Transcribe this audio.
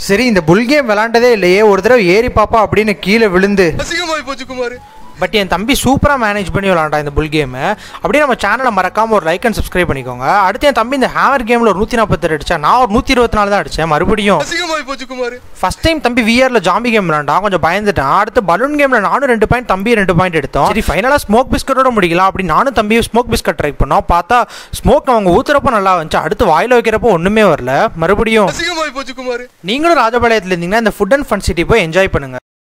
சரி இந்த புல் கேம் விளாண்டதே இல்லையே ஒரு தடவை ஏறி பாப்பா அப்படின்னு கீழே விழுந்து அசிங்கமாய் போச்சு குமார் பட் என் தம்பி சூப்பராக மேனேஜ் பண்ணி விளாண்டான் இந்த புல் கேமு அப்படியே நம்ம சேனலை மறக்காம ஒரு லைக் அண்ட் சப்ஸ்கிரைப் பண்ணிக்கோங்க அடுத்து என் தம்பி இந்த ஹேமர் கேமில் ஒரு நூற்றி நாற்பத்தெட்டு அடிச்சா நான் ஒரு நூற்றி இருபத்தி நாலு தான் அடித்தேன் மறுபடியும் அசிங்கமாய் போச்சு குமார் ஃபர்ஸ்ட் டைம் தம்பி விஆர்ல ஜாம்பி கேம் விளாண்டான் கொஞ்சம் பயந்துட்டான் அடுத்து பலூன் கேம்ல நானும் ரெண்டு பாயிண்ட் தம்பி ரெண்டு பாயிண்ட் எடுத்தோம் சரி ஃபைனலாக ஸ்மோக் பிஸ்கட்டோட முடிக்கலாம் அப்படி நானும் தம்பியும் ஸ்மோக் பிஸ்கட் ட்ரை பண்ணோம் பார்த்தா ஸ்மோக் அவங்க ஊத்துறப்ப நல்லா வந்துச்சு அடுத்து வாயில வைக்கிறப்போ ஒண்ணுமே வரல மறுபடியும் அசிங்கமாய் போச்சு குமார் நீங்களும் ராஜபாளையத்தில் இருந்தீங்கன்னா இந்த ஃபுட் அண்ட் ஃபன் சிட்டி போய் என்ஜாய் பண்ணுங்க